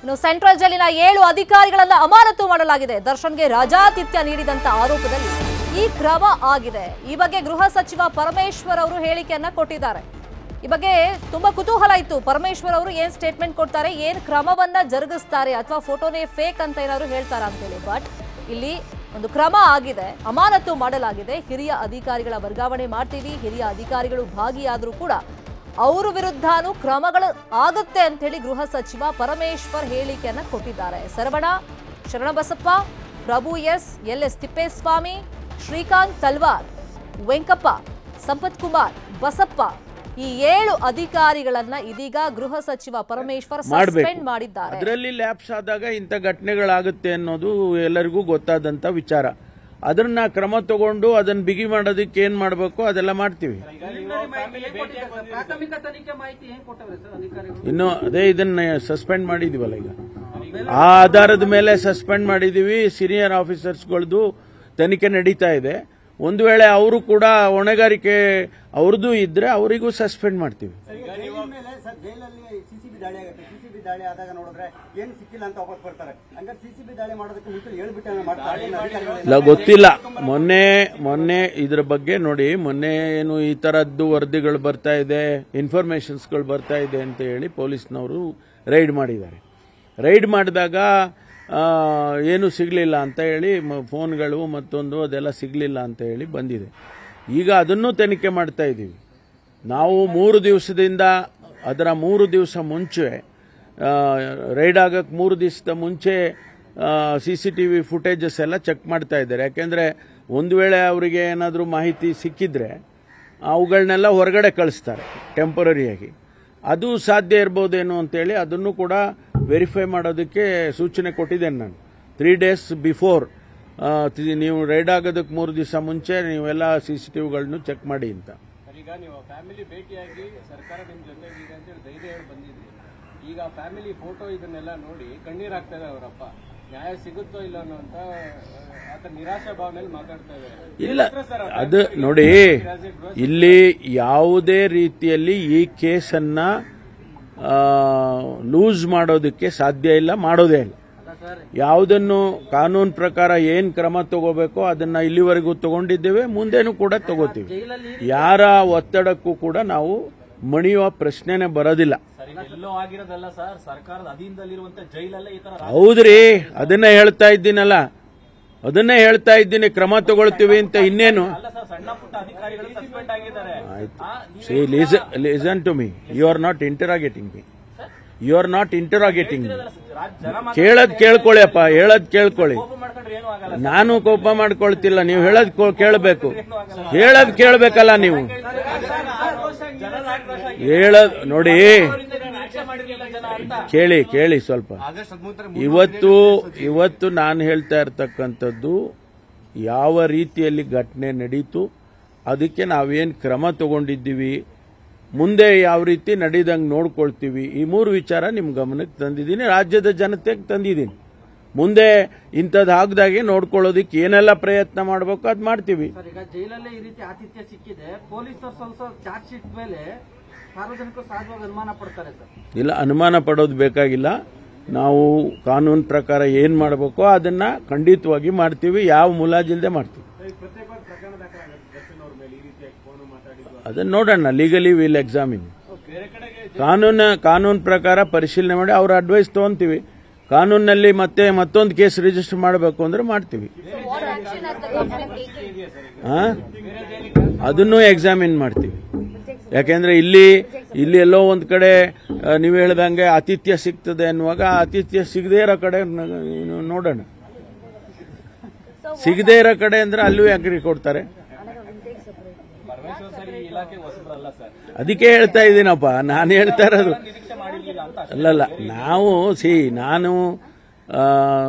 ಇನ್ನು ಸೆಂಟ್ರಲ್ ಜೈಲಿನ ಏಳು ಅಧಿಕಾರಿಗಳನ್ನ ಅಮಾನತು ಮಾಡಲಾಗಿದೆ ದರ್ಶನ್ಗೆ ರಜಾತಿಥ್ಯ ನೀಡಿದಂತ ಆರೋಪದಲ್ಲಿ ಈ ಕ್ರಮ ಆಗಿದೆ ಈ ಬಗ್ಗೆ ಗೃಹ ಸಚಿವ ಪರಮೇಶ್ವರ್ ಅವರು ಹೇಳಿಕೆಯನ್ನ ಕೊಟ್ಟಿದ್ದಾರೆ ಈ ಬಗ್ಗೆ ತುಂಬಾ ಕುತೂಹಲ ಇತ್ತು ಪರಮೇಶ್ವರ್ ಅವರು ಏನ್ ಸ್ಟೇಟ್ಮೆಂಟ್ ಕೊಡ್ತಾರೆ ಏನ್ ಕ್ರಮವನ್ನ ಜರುಗಿಸ್ತಾರೆ ಅಥವಾ ಫೋಟೋನೇ ಫೇಕ್ ಅಂತ ಏನಾದ್ರು ಹೇಳ್ತಾರ ಅಂತೇಳಿ ಬಟ್ ಇಲ್ಲಿ ಒಂದು ಕ್ರಮ ಆಗಿದೆ ಅಮಾನತು ಮಾಡಲಾಗಿದೆ ಹಿರಿಯ ಅಧಿಕಾರಿಗಳ ವರ್ಗಾವಣೆ ಮಾಡ್ತೀವಿ ಹಿರಿಯ ಅಧಿಕಾರಿಗಳು ಭಾಗಿಯಾದರೂ ಕೂಡ ಅವರ ವಿರುದ್ಧನೂ ಕ್ರಮಗಳು ಆಗುತ್ತೆ ಅಂತ ಹೇಳಿ ಗೃಹ ಸಚಿವ ಪರಮೇಶ್ವರ್ ಹೇಳಿಕೆಯನ್ನ ಕೊಟ್ಟಿದ್ದಾರೆ Saravana Sharanabasappa Prabhu S L S Thippeswamy Srikanth Talwar Venkappa Sampath Kumar Basappa ಈ ಏಳು ಅಧಿಕಾರಿಗಳನ್ನ ಇದೀಗ ಗೃಹ ಸಚಿವ ಪರಮೇಶ್ವರ್ ಮಾಡ್ಬೇಕು. ಸಸ್ಪೆಂಡ್ ಮಾಡಿದ್ದಾರೆ ಅದರಲ್ಲಿ ಲ್ಯಾಪ್ಸ್ ಆದಾಗ ಇಂಥ ಘಟನೆಗಳಾಗುತ್ತೆ ಅನ್ನೋದು ಎಲ್ಲರಿಗೂ ಗೊತ್ತಾದಂತ ವಿಚಾರ ಅದನ್ನ ಕ್ರಮ ತಗೊಂಡು ಅದನ್ನ ಬಿಗಿ ಮಾಡೋದಕ್ಕೆ ಏನ್ ಮಾಡಬೇಕು ಅದೆಲ್ಲ ಮಾಡ್ತೀವಿ ಪ್ರಾಥಮಿಕ ತನಿಖೆ ಮಾಹಿತಿ ಏನ್ ಕೊಟ್ಟವ್ರೆ ಸರ್ ಅಧಿಕಾರಿಗಳು ಇನ್ನು ಅದೇ ಇದನ್ನ ಸಸ್ಪೆಂಡ್ ಮಾಡಿದೀವಲ್ಲ ಈಗ ಆ ಆಧಾರದ ಮೇಲೆ ಸಸ್ಪೆಂಡ್ ಮಾಡಿದೀವಿ ಸೀನಿಯರ್ ಆಫೀಸರ್ಸ್ಗಳದ್ದು ತನಿಖೆ ನಡೀತಾ ಇದೆ ಒಂದು ವೇಳೆ ಅವರು ಕೂಡ ಹೊಣೆಗಾರಿಕೆ ಅವ್ರದ್ದು ಇದ್ರೆ ಅವರಿಗೂ ಸಸ್ಪೆಂಡ್ ಮಾಡ್ತೀವಿ ಜೈಲಿನ ಮೇಲೆ ಸರ್ ಜೈಲಲ್ಲಿ ಸಿಸಿಬಿ ದಾಳಿ ಆಗುತ್ತೆ ಸಿಸಿಬಿ ದಾಳಿ ಆದಾಗ ನೋಡಿದ್ರೆ ಏನು ಸಿಕ್ಕಿಲ್ಲ ಅಂತ ವಾಪಸ್ ಬರ್ತಾರೆ ಹಂಗಾರೆ ಸಿಸಿಬಿ ದಾಳಿ ಮಾಡೋದಕ್ಕೆ ಮುಂಚೆ ಹೇಳ್ಬಿಟ್ಟು ಮಾಡ್ತಾರೆ ಏನು ಅಧಿಕಾರಿಗಳು ಇಲ್ಲ ಗೊತ್ತಿಲ್ಲ ಮೊನ್ನೆ ಮೊನ್ನೆ ಇದ್ರ ಬಗ್ಗೆ ನೋಡಿ ಮೊನ್ನೆ ಏನು ಈ ತರದ್ದು ವರದಿಗಳು ಬರ್ತಾ ಇದೆ ಇನ್ಫಾರ್ಮೇಶನ್ಸ್ಗಳು ಬರ್ತಾ ಇದೆ ಅಂತ ಹೇಳಿ ಪೊಲೀಸ್ನವರು ರೈಡ್ ಮಾಡಿದ್ದಾರೆ ರೈಡ್ ಮಾಡಿದಾಗ ಆ, ಏನು ಸಿಗಲಿಲ್ಲ ಅಂತ ಹೇಳಿ ಮ- ಫೋನ್ಗಳು ಮತ್ತೊಂದು ಅದೆಲ್ಲ ಸಿಗಲಿಲ್ಲ ಅಂತ ಹೇಳಿ ಬಂದಿದೆ ಈಗ ಅದನ್ನು ತನಿಖೆ ಮಾಡ್ತಾ ಇದ್ದೀವಿ ನಾವು ಮೂರು ದಿವಸದಿಂದ ಅದರ ಮೂರು ದಿವಸ ಮುಂಚೆ ಆ, ರೈಡ್ ಆಗಕ್ಕೆ ಮೂರು ದಿವಸದ ಮುಂಚೆ C C T V footages ಎಲ್ಲ ಚೆಕ್ ಮಾಡ್ತಾ ಇದ್ದಾರೆ ಯಾಕೆಂದ್ರೆ ಒಂದು ವೇಳೆ ಅವರಿಗೆ ಏನಾದರೂ ಮಾಹಿತಿ ಸಿಕ್ಕಿದ್ರೆ ಅವುಗಳನ್ನೆಲ್ಲ ಹೊರಗಡೆ ಕಳಿಸ್ತಾರೆ ಟೆಂಪರರಿಯಾಗಿ ಅದು ಸಾಧ್ಯ ಇರ್ಬೋದೇನೋ ಅಂತೇಳಿ ಅದನ್ನು ಕೂಡ ವೆರಿಫೈ ಮಾಡೋದಕ್ಕೆ ಸೂಚನೆ ಕೊಟ್ಟಿದ್ದೇನೆ ನಾನು ತ್ರೀ ಡೇಸ್ ಬಿಫೋರ್ ನೀವು ರೈಡ್ ಆಗೋದಕ್ಕೆ ಮೂರು ದಿವಸ ಮುಂಚೆ ನೀವೆಲ್ಲ ಸಿ ಸಿ ಟಿ ವಿಗಳನ್ನು ಚೆಕ್ ಮಾಡಿ ಅಂತ ಈಗ ನೀವು ಫ್ಯಾಮಿಲಿ ಭೇಟಿಯಾಗಿ ಸರ್ಕಾರ ನಿಮ್ ಜೊತೆಗಿದೆ ಅಂತೇಳಿ ಧೈರ್ಯ ಹೇಳಿ ಬಂದಿದ್ರಿ ಈಗ ಫ್ಯಾಮಿಲಿ ಫೋಟೋ ಇದನ್ನೆಲ್ಲ ನೋಡಿ ಕಣ್ಣೀರ್ ಆಗ್ತಾ ಇದೆ ಅವರಪ್ಪ ನ್ಯಾಯ ಸಿಗುತ್ತೋ ಇಲ್ಲ ಅನ್ನೋಂತ ಆತ ನಿರಾಶಾ ಭಾವನೆಯಲ್ಲಿ ಮಾತಾಡ್ತಾ ಇದ್ದಾರೆ ಇಲ್ಲ ಅದು ನೋಡಿ ಇಲ್ಲಿ ಯಾವುದೇ ರೀತಿಯಲ್ಲಿ ಈ ಕೇಸನ್ನ ಲೂಸ್ ಮಾಡೋದಕ್ಕೆ ಸಾಧ್ಯ ಇಲ್ಲ ಮಾಡೋದೇ ಇಲ್ಲ ಯಾವುದನ್ನು ಕಾನೂನು ಪ್ರಕಾರ ಏನ್ ಕ್ರಮ ತಗೋಬೇಕೋ ಅದನ್ನ ಇಲ್ಲಿವರೆಗೂ ತಗೊಂಡಿದ್ದೇವೆ ಮುಂದೇನು ಕೂಡ ತಗೋತೀವಿ ಯಾರ ಒತ್ತಡಕ್ಕೂ ಕೂಡ ನಾವು ಮಣಿಯುವ ಪ್ರಶ್ನೆನೆ ಬರೋದಿಲ್ಲ ಎಲ್ಲೋ ಆಗಿರೋದಲ್ಲ ಸರ್ ಸರ್ಕಾರದ ಅಧೀನದಲ್ಲಿರುವಂತ ಜೈಲಲ್ಲೇ ಈ ತರ ಹೌದ್ರಿ ಅದನ್ನೇ ಹೇಳ್ತಾ ಇದ್ದೀನಲ್ಲ ಅದನ್ನೇ ಹೇಳ್ತಾ ಇದ್ದೀನಿ ಕ್ರಮ ತಗೊಳ್ತೀವಿ ಅಂತ ಇನ್ನೇನು ಅಲ್ಲ ಸರ್ ಸಣ್ಣ ಪುಟ್ಟ ಅಧಿಕಾರಿಗಳು ಸಸ್ಪೆಂಡ್ ಆಗಿದ್ದಾರೆ See, listen, listen to me. You are not interrogating me. You are not interrogating me. ಜನ ಕೇಳದ್ ಕೇಳ್ಕೊಳ್ಳಿ ಅಪ್ಪ ಹೇಳದ್ ಕೇಳ್ಕೊಳ್ಳಿ ಕೋಪ ಮಾಡ್ಕೊಂಡ್ರೆ ಏನೂ ಆಗಲ್ಲ ನಾನು ಕೋಪ ಮಾಡ್ಕೊಳ್ತಿಲ್ಲ ನೀವು ಹೇಳದ್ ಕೋ- ಕೇಳ್ಬೇಕು ಹೇಳದ್ ಕೇಳ್ಬೇಕಲ್ಲ ನೀವು ಜನರ ಆಕ್ರೋಶ ಹೇಳದ್ ನೋಡಿ ಆಕ್ಷೇಪ ಮಾಡಿರ್ಲಿಲ್ಲ ಜನ ಅಂತ ಕೇಳಿ ಕೇಳಿ ಸ್ವಲ್ಪ ಇವತ್ತು ಇವತ್ತು ನಾನು ಹೇಳ್ತಾ ಇರ್ತಕ್ಕಂಥದ್ದು ಯಾವ ರೀತಿಯಲ್ಲಿ ಘಟನೆ ನಡೀತು ಅದಕ್ಕೆ ನಾವೇನು ಕ್ರಮ ತಗೊಂಡಿದ್ದೀವಿ ಮುಂದೆ ಯಾವ ರೀತಿ ನಡೀದಂಗೆ ನೋಡ್ಕೊಳ್ತೀವಿ ಈ ಮೂರು ವಿಚಾರ ನಿಮ್ಮ ಗಮನಕ್ಕೆ ತಂದಿದ್ದೀನಿ ರಾಜ್ಯದ ಜನತೆಗೆ ತಂದಿದ್ದೀನಿ ಮುಂದೆ ಇಂಥದ್ದು ಆಗದಾಗೆ ನೋಡ್ಕೊಳ್ಳೋದಕ್ಕೆ ಏನೆಲ್ಲ ಪ್ರಯತ್ನ ಮಾಡಬೇಕು ಅದು ಮಾಡ್ತೀವಿ ಸರ್ ಈಗ ಜೈಲಲ್ಲೇ ಈ ರೀತಿ ಆತಿಥ್ಯ ಸಿಕ್ಕಿದೆ ಪೊಲೀಸರು ಸಲ್ಲಿಸೋ ಚಾರ್ಜ್ ಶೀಟ್ ಮೇಲೆ ಸಾರ್ವಜನಿಕರು ಸಹಜವಾಗಿ ಅನುಮಾನ ಪಡ್ತಾರೆ ಸರ್ ಇಲ್ಲ ಅನುಮಾನ ಪಡೋದು ಬೇಕಾಗಿಲ್ಲ ನಾವು ಕಾನೂನು ಪ್ರಕಾರ ಏನು ಮಾಡಬೇಕೋ ಅದನ್ನ ಖಂಡಿತವಾಗಿ ಮಾಡ್ತೀವಿ ಯಾವ ಮುಲಾಜಿಲ್ದೆ ಮಾಡ್ತೀವಿ ಅದನ್ನ ನೋಡೋಣ ಲೀಗಲಿ ವಿಲ್ ಎಕ್ಸಾಮಿನ್ ಕಾನೂನು ಕಾನೂನು ಪ್ರಕಾರ ಪರಿಶೀಲನೆ ಮಾಡಿ ಅವ್ರ ಅಡ್ವೈಸ್ ತಗೊಂತೀವಿ ಕಾನೂನಲ್ಲಿ ಮತ್ತೆ ಮತ್ತೊಂದು ಕೇಸ್ ರಿಜಿಸ್ಟರ್ ಮಾಡಬೇಕು ಅಂದ್ರೆ ಮಾಡ್ತೀವಿ ಆ? ಅದನ್ನು ಎಕ್ಸಾಮಿನ್ ಮಾಡ್ತೀವಿ ಯಾಕೆಂದ್ರೆ ಇಲ್ಲಿ ಇಲ್ಲಿ ಎಲ್ಲೋ ಒಂದ್ ಕಡೆ ಆ, ನೀವು ಹೇಳ್ದಂಗೆ ಆತಿಥ್ಯ ಸಿಗ್ತದೆ ಅನ್ನುವಾಗ ಆ ಆತಿಥ್ಯ ಸಿಗದೇ ಇರೋ ಕಡೆ ನ- ನೋಡೋಣ ಸಿಗದೇ ಇರೋ ಕಡೆ ಅಂದ್ರೆ ಅಲ್ಲೂ ಯಾಕ್ರಿ ಕೊಡ್ತಾರೆ ಪರಮೇಶ್ವರ್ ಸರ್ ಈ ಇಲಾಖೆ ಹೊಸಬ್ರಲ್ಲ ಸರ್ ಅದಕ್ಕೆ ಹೇಳ್ತಾ ಇದ್ದೀನಪ್ಪ ನಾನು ಹೇಳ್ತಾ ಇರೋದು ನಿರೀಕ್ಷೆ ಮಾಡಿರ್ಲಿಲ್ಲ ಅಂತ ಅಲ್ಲಲ್ಲ ನಾವು ಸಿ ನಾನು ಆ,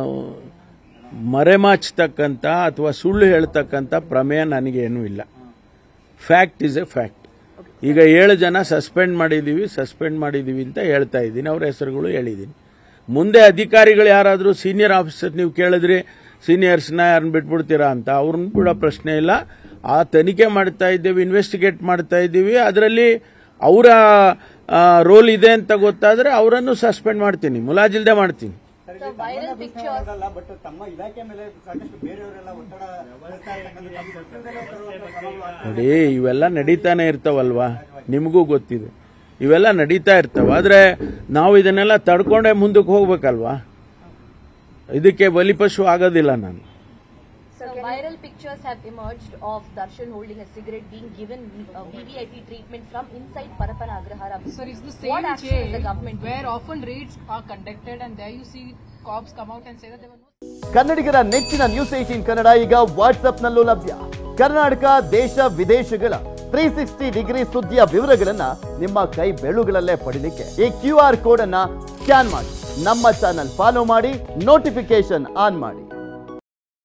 ಮರೆಮಾಚ್ತಕ್ಕಂಥ ಅಥವಾ ಸುಳ್ಳು ಹೇಳ್ತಕ್ಕಂಥ ಪ್ರಮೇಯ ನನಗೇನೂ ಇಲ್ಲ ಫ್ಯಾಕ್ಟ್ ಇಸ್ ಎ ಫ್ಯಾಕ್ಟ್ ಈಗ ಏಳು ಜನ ಸಸ್ಪೆಂಡ್ ಮಾಡಿದ್ದೀವಿ ಸಸ್ಪೆಂಡ್ ಮಾಡಿದ್ದೀವಿ ಅಂತ ಹೇಳ್ತಾ ಇದ್ದೀನಿ ಅವ್ರ ಹೆಸರುಗಳು ಹೇಳಿದ್ದೀನಿ ಮುಂದೆ ಅಧಿಕಾರಿಗಳು ಯಾರಾದರೂ ಸೀನಿಯರ್ ಆಫೀಸರ್ ನೀವು ಕೇಳಿದ್ರಿ ಸೀನಿಯರ್ಸ್ನ ಯಾರನ್ನ ಬಿಟ್ಬಿಡ್ತೀರಾ ಅಂತ ಅವ್ರನ್ನ ಬಿಡೋ ಪ್ರಶ್ನೆ ಇಲ್ಲ ಆ ತನಿಖೆ ಮಾಡ್ತಾ ಇದ್ದೇವೆ ಇನ್ವೆಸ್ಟಿಗೇಟ್ ಮಾಡ್ತಾ ಇದ್ದೀವಿ ಅದರಲ್ಲಿ ಅವರ ರೋಲ್ ಇದೆ ಅಂತ ಗೊತ್ತಾದ್ರೆ ಅವರನ್ನು ಸಸ್ಪೆಂಡ್ ಮಾಡ್ತೀನಿ ಮುಲಾಜಿಲ್ದೆ ಮಾಡ್ತೀನಿ ಸರ್, ಇಲ್ಲಿ ತಮ್ಮನ್ನ ದೂಷಣೆ ಮಾಡೋದಲ್ಲ, ಬಟ್ ತಮ್ಮ ಇಲಾಖೆ ಮೇಲೆ ಸಾಕಷ್ಟು ಬೇರೆಯವರೆಲ್ಲ ಒತ್ತಡ ತರ್ತಾ ಇರ್ತಕ್ಕಂಥದ್ದು ತಮ್ಮ ಗೊತ್ತಿಲ್ಲದೆ ಬರುವಂತ ಕ್ರಮಗಳು ಆಗ್ತಾ ನೋಡಿ ಇವೆಲ್ಲ ನಡೀತಾನೆ ಇರ್ತಾವಲ್ವಾ ನಿಮಗೂ ಗೊತ್ತಿದೆ ಇವೆಲ್ಲ ನಡೀತಾ ಇರ್ತಾವ ಆದ್ರೆ ನಾವು ಇದನ್ನೆಲ್ಲ ತಡ್ಕೊಂಡೇ ಮುಂದಕ್ಕೆ ಹೋಗ್ಬೇಕಲ್ವಾ ಇದಕ್ಕೆ ಬಲಿಪಶು ಆಗೋದಿಲ್ಲ ನಾನು So viral pictures have emerged of Darshan holding a cigarette being given uh, VVIP treatment from inside Parapana Agrahara. Sir, it's the What same action is the jail government taking? where often raids are conducted and there you see cops come out and say that there were no ಕನ್ನಡಿಗರ ನೆಚ್ಚಿನ news eighteen Kannada ಈಗ ವಾಟ್ಸ್ಆಪ್ನಲ್ಲೂ ಲಭ್ಯ ಕರ್ನಾಟಕ ದೇಶ ವಿದೇಶಗಳ three sixty degree ಸುದ್ದಿಯ ವಿವರಗಳನ್ನ ನಿಮ್ಮ ಕೈ ಬೆಳುಗಳಲ್ಲೇ ಪಡಿಲಿಕ್ಕೆ ಈ ಕ್ಯೂ ಆರ್ ಕೋಡ್ ಅನ್ನ ಸ್ಕ್ಯಾನ್ ಮಾಡಿ ನಮ್ಮ ಚಾನಲ್ ಫಾಲೋ ಮಾಡಿ ನೋಟಿಫಿಕೇಶನ್ ಆನ್ ಮಾಡಿ